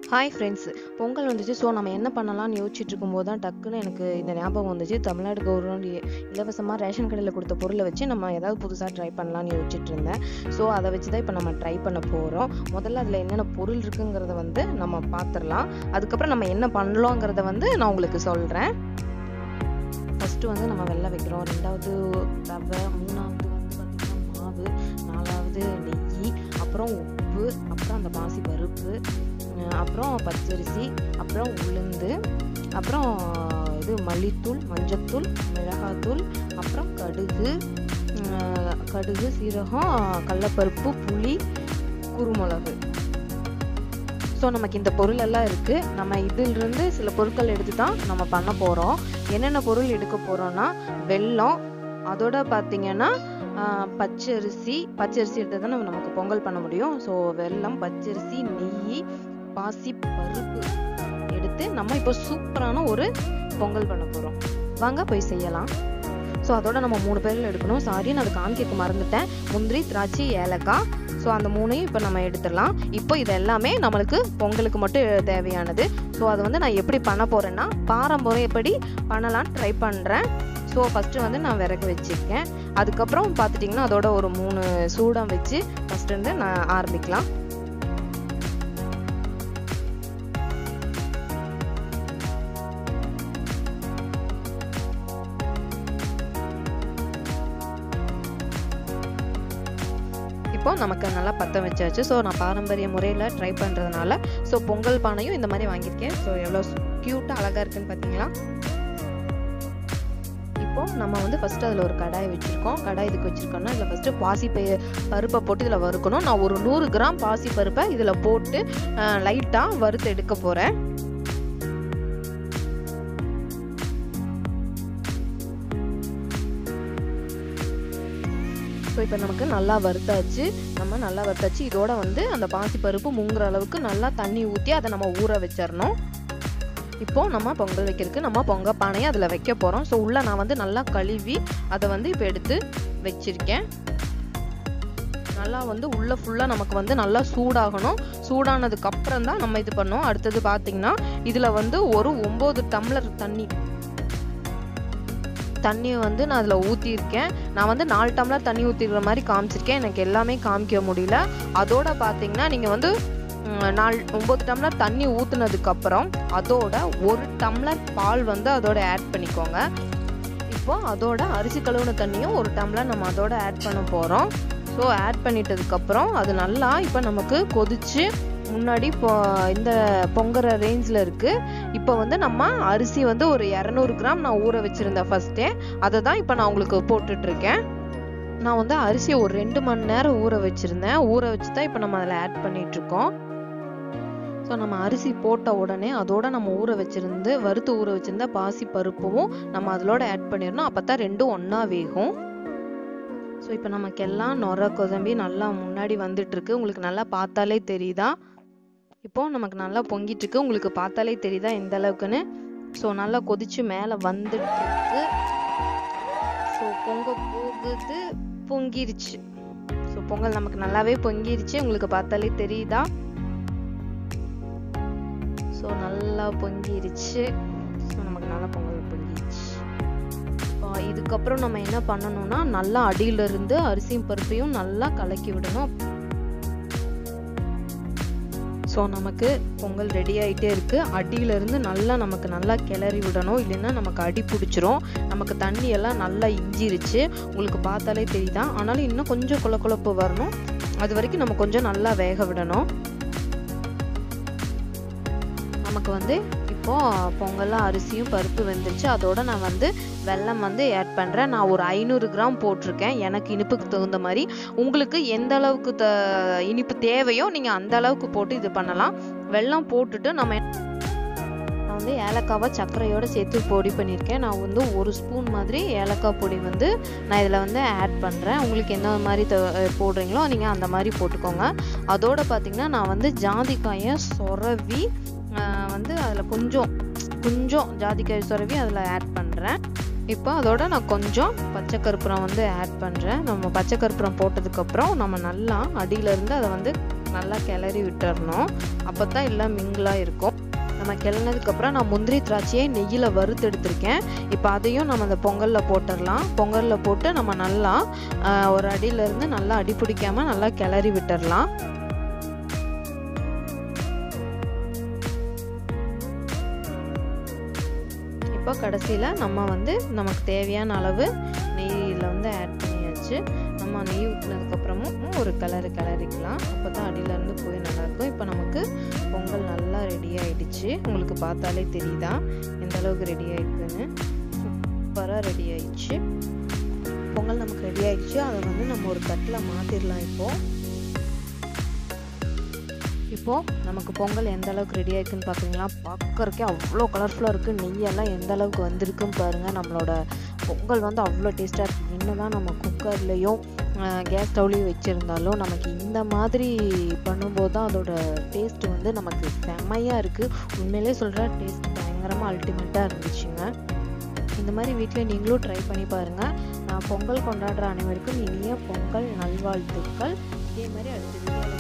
hi friends Pongal வந்துச்சு so நம்ம என்ன பண்ணலாம்னு யோசிச்சுட்டு இருக்கும்போது தான் டக்குன்னு எனக்கு இந்த ஞாபகம் வந்துச்சு தமிழ்நாடு கவர்மெண்ட் இலவசமாக ரேஷன் கடையில் கொடுத்த பொருளை வச்சு நம்ம ஏதாவது புதுசாக ட்ரை பண்ணலாம்னு யோசிச்சுட்டு இருந்தேன் ஸோ அதை வச்சு தான் இப்போ நம்ம ட்ரை பண்ண போகிறோம் முதல்ல அதில் என்னென்ன பொருள் இருக்குங்கிறத வந்து நம்ம பார்த்துடலாம் அதுக்கப்புறம் நம்ம என்ன பண்ணலாங்கிறத வந்து நான் உங்களுக்கு சொல்கிறேன் ஃபஸ்ட்டு வந்து நம்ம வெள்ளை வைக்கிறோம் ரெண்டாவது ரவை மூணாவது வந்து பார்த்திங்கன்னா மாவு நாலாவது நெய் அப்புறம் உப்பு அப்புறம் அந்த பாசி பருப்பு அஹ் அப்புறம் பச்சரிசி அப்புறம் உளுந்து அப்புறம் இது மல்லித்தூள் மஞ்சத்தூள் மிளகாத்தூள் அப்புறம் கடுகு அஹ் கடுகு சீரகம் கடலப்பருப்பு புளி குருமிளகு ஸோ நமக்கு இந்த பொருள் எல்லாம் இருக்குது நம்ம இதிலிருந்து சில பொருட்கள் எடுத்து தான் நம்ம பண்ண போகிறோம் என்னென்ன பொருள் எடுக்க போகிறோம்னா வெல்லம் அதோட பார்த்தீங்கன்னா ஆஹ், பச்சரிசி பச்சரிசி எடுத்தால் தான் நம்ம நமக்கு பொங்கல் பண்ண முடியும் ஸோ வெல்லம் பச்சரிசி நெய் பாசி பருப்பு எடுத்து நம்ம இப்போ சூப்பரான ஒரு பொங்கல் பண்ண போகிறோம் வாங்க போய் செய்யலாம் ஸோ அதோட நம்ம மூணு பேரில் எடுக்கணும் சாரி நான் அதை காமிக்க மறந்துட்டேன் முந்திரி திராட்சை ஏலக்காய் ஸோ அந்த மூணையும் இப்போ நம்ம எடுத்துடலாம் இப்போ இது எல்லாமே நம்மளுக்கு பொங்கலுக்கு மட்டும் தேவையானது ஸோ அதை வந்து நான் எப்படி பண்ண போகிறேன்னா பாரம்பரியப்படி பண்ணலான்னு ட்ரை பண்ணுறேன் ஸோ ஃபஸ்ட்டு வந்து நான் விறகு வச்சுருக்கேன் அதுக்கப்புறம் பார்த்துட்டிங்கன்னா அதோட ஒரு மூணு சூடம் வச்சு ஃபஸ்ட்டு வந்து நான் ஆரம்பிக்கலாம் இப்போ நமக்கு நல்லா பற்ற வச்சாச்சு ஸோ நான் பாரம்பரிய முறையில் ட்ரை பண்ணுறதுனால ஸோ பொங்கல் பானையும் இந்த மாதிரி வாங்கியிருக்கேன் ஸோ எவ்வளோ க்யூட்டாக அழகாக இருக்குன்னு பார்த்தீங்களா இப்போ நம்ம வந்து ஃபஸ்ட்டு அதில் ஒரு கடாய் வச்சுருக்கோம் கடாய் இதுக்கு வச்சுருக்கோம்னா இதில் ஃபஸ்ட்டு பாசி பை பருப்பை போட்டு இதில் வறுக்கணும் நான் ஒரு நூறு கிராம் பாசி பருப்பை இதில் போட்டு லைட்டாக வறுத்து எடுக்க போகிறேன் ஸோ இப்போ நமக்கு நல்லா வறுத்தாச்சு நம்ம நல்லா வறுத்தாச்சு இதோட வந்து அந்த பாசி பருப்பு முங்குற அளவுக்கு நல்லா தண்ணி ஊற்றி அதை நம்ம ஊற வச்சிடணும் இப்போ நம்ம பொங்கல் வைக்கிறதுக்கு நம்ம பொங்க பானையை அதில் வைக்க போகிறோம் ஸோ உள்ளே நான் வந்து நல்லா கழுவி அதை வந்து இப்போ எடுத்து வச்சிருக்கேன் நல்லா வந்து உள்ளே ஃபுல்லாக நமக்கு வந்து நல்லா சூடாகணும் சூடானதுக்கு அப்புறம் தான் நம்ம இது பண்ணோம் அடுத்தது பார்த்தீங்கன்னா இதில் வந்து ஒரு ஒம்பது டம்ளர் தண்ணி தண்ணியை வந்து நான் அதில் ஊற்றிருக்கேன் நான் வந்து நாலு டம்ளர் தண்ணி ஊற்றிருக்கிற மாதிரி காமிச்சிருக்கேன் எனக்கு எல்லாமே காமிக்க முடியல அதோட பார்த்தீங்கன்னா நீங்கள் வந்து ம், நாலு ஒம்பது டம்ளர் தண்ணி ஊற்றுனதுக்கப்புறம் அதோட ஒரு டம்ளர் பால் வந்து அதோட ஆட் பண்ணிக்கோங்க இப்போ அதோட அரிசி கழுவுன தண்ணியும் ஒரு டம்ளர் நம்ம அதோட ஆட் பண்ண போகிறோம் ஸோ ஆட் பண்ணிட்டதுக்கப்புறம் அது நல்லா இப்போ நமக்கு கொதிச்சு முன்னாடி இப்போ இந்த பொங்குற ரேஞ்சில் இருக்குது இப்போ வந்து நம்ம அரிசி வந்து ஒரு இரநூறு கிராம் நான் ஊற வச்சுருந்தேன் ஃபஸ்ட்டே அதை தான் இப்போ நான் உங்களுக்கு போட்டுட்ருக்கேன் நான் வந்து அரிசியை ஒரு ரெண்டு மணி நேரம் ஊற வச்சுருந்தேன் ஊற வச்சு தான் இப்போ நம்ம அதில் ஆட் பண்ணிகிட்ருக்கோம் ஸோ நம்ம அரிசி போட்ட உடனே அதோட நம்ம ஊற வச்சிருந்து வறுத்து ஊற வச்சிருந்த பாசி பருப்பும் நம்ம அதோட ஆட் பண்ணிடணும் அப்போ தான் ரெண்டும் ஒன்றா வேகும் ஸோ இப்போ நமக்கு எல்லாம் நொர கொதம்பி நல்லா முன்னாடி வந்துட்டு இருக்கு உங்களுக்கு நல்லா பார்த்தாலே தெரியுதா இப்போ நமக்கு நல்லா பொங்கிட்டு இருக்கு உங்களுக்கு பார்த்தாலே தெரியுதா எந்த அளவுக்குன்னு ஸோ நல்லா கொதிச்சு மேலே வந்துட்டு இருக்கு ஸோ பொங்க போகுது பொங்கிருச்சு ஸோ பொங்கல் நமக்கு நல்லாவே பொங்கிருச்சு உங்களுக்கு பார்த்தாலே தெரியுதா ஸோ நல்லா பொங்கிருச்சு ஸோ நமக்கு நல்லா பொங்கல் பொங்கிருச்சு இப்போ இதுக்கப்புறம் நம்ம என்ன பண்ணணும்னா நல்லா அடியிலிருந்து அரிசியும் பருப்பையும் நல்லா கலக்கி விடணும் ஸோ நமக்கு பொங்கல் ரெடி ஆகிட்டே இருக்குது அடியிலேருந்து நல்லா நமக்கு நல்லா கிளறி விடணும் இல்லைன்னா நமக்கு அடி பிடிச்சிரும் நமக்கு தண்ணி எல்லாம் நல்லா இஞ்சிருச்சு உங்களுக்கு பார்த்தாலே தெரியுதா ஆனாலும் இன்னும் கொஞ்சம் குழ குழப்பு வரணும் அது வரைக்கும் நம்ம கொஞ்சம் நல்லா வேக விடணும் நமக்கு வந்து இப்போ பொங்கல்லாம் அரிசியும் பருப்பு வெந்துருச்சு அதோட நான் வந்து வெல்லம் வந்து ஆட் பண்ணுறேன் நான் ஒரு ஐநூறு கிராம் போட்டிருக்கேன் எனக்கு இனிப்புக்கு தகுந்த மாதிரி உங்களுக்கு எந்த அளவுக்கு த இனிப்பு தேவையோ நீங்கள் அந்த அளவுக்கு போட்டு இது பண்ணலாம் வெல்லம் போட்டுட்டு நம்ம நான் வந்து ஏலக்காவை சர்க்கரையோட சேர்த்து பொடி பண்ணியிருக்கேன் நான் வந்து ஒரு ஸ்பூன் மாதிரி ஏலக்காய் பொடி வந்து நான் இதில் வந்து ஆட் பண்ணுறேன் உங்களுக்கு என்ன மாதிரி த- போடுறீங்களோ நீங்கள் அந்த மாதிரி போட்டுக்கோங்க அதோட பார்த்தீங்கன்னா நான் வந்து ஜாதிக்காயை சொரவி ஆஹ் வந்து அதில் கொஞ்சம் கொஞ்சம் ஜாதிக்காய் சொரவி அதில் ஆட் பண்ணுறேன் இப்போ அதோட நான் கொஞ்சம் பச்சை கற்பூரம் வந்து ஆட் பண்ணுறேன் நம்ம பச்சை கற்பூரம் போட்டதுக்கப்புறம் நம்ம நல்லா அடியில இருந்து அதை வந்து நல்லா கிளறி விட்டுறணும் அப்போ தான் எல்லாம் மிங்கிளாக இருக்கும் நம்ம கிளறினதுக்கப்புறம் நான் முந்திரி திராட்சையை நெய்யில் வறுத்து எடுத்திருக்கேன் இப்போ அதையும் நம்ம அந்த பொங்கலில் போட்டுடலாம் பொங்கலில் போட்டு நம்ம நல்லா ஒரு அடியிலேருந்து நல்லா அடி பிடிக்காமல் நல்லா கிளறி விட்டுடலாம் இப்போ கடைசியில் நம்ம வந்து நமக்கு தேவையான அளவு நெய்யில் வந்து ஆட் பண்ணியாச்சு நம்ம நெய் ஊற்றினதுக்கப்புறமும் ஒரு கலரு கிளறிக்கலாம் அப்போ தான் அடியிலேருந்து போய் நல்லாயிருக்கும் இப்போ நமக்கு பொங்கல் நல்லா ரெடி ஆகிடுச்சு உங்களுக்கு பார்த்தாலே தெரியுதா எந்த அளவுக்கு ரெடி ஆகிடுக்குன்னு சூப்பராக ரெடி ஆயிடுச்சு பொங்கல் நமக்கு ரெடி ஆயிடுச்சு அதை வந்து நம்ம ஒரு தட்டில் மாற்றிடலாம் இப்போது இப்போது நமக்கு பொங்கல் எந்த அளவுக்கு ரெடி ஆயிருக்குன்னு பார்க்குறீங்களா பார்க்கறக்கே அவ்வளோ கலர்ஃபுல்லாக இருக்குது நெய்யெல்லாம் எந்த அளவுக்கு வந்திருக்குன்னு பாருங்கள் நம்மளோட பொங்கல் வந்து அவ்வளோ டேஸ்ட்டாக இருக்குது என்ன தான் நம்ம குக்கர்லேயும் கேஸ் ஸ்டவ்லேயும் வச்சுருந்தாலும் நமக்கு இந்த மாதிரி பண்ணும்போது தான் அதோட டேஸ்ட் வந்து நமக்கு செம்மையாக இருக்குது உண்மையிலே சொல்கிற டேஸ்ட் பயங்கரமாக அல்டிமேட்டாக இருந்துச்சுங்க இந்த மாதிரி வீட்டில் நீங்களும் ட்ரை பண்ணி பாருங்கள் நான் பொங்கல் கொண்டாடுற அனைவருக்கும் இனிய பொங்கல் நல்வாழ்த்துக்கள் இதே மாதிரி அடுத்த வீடியோவில்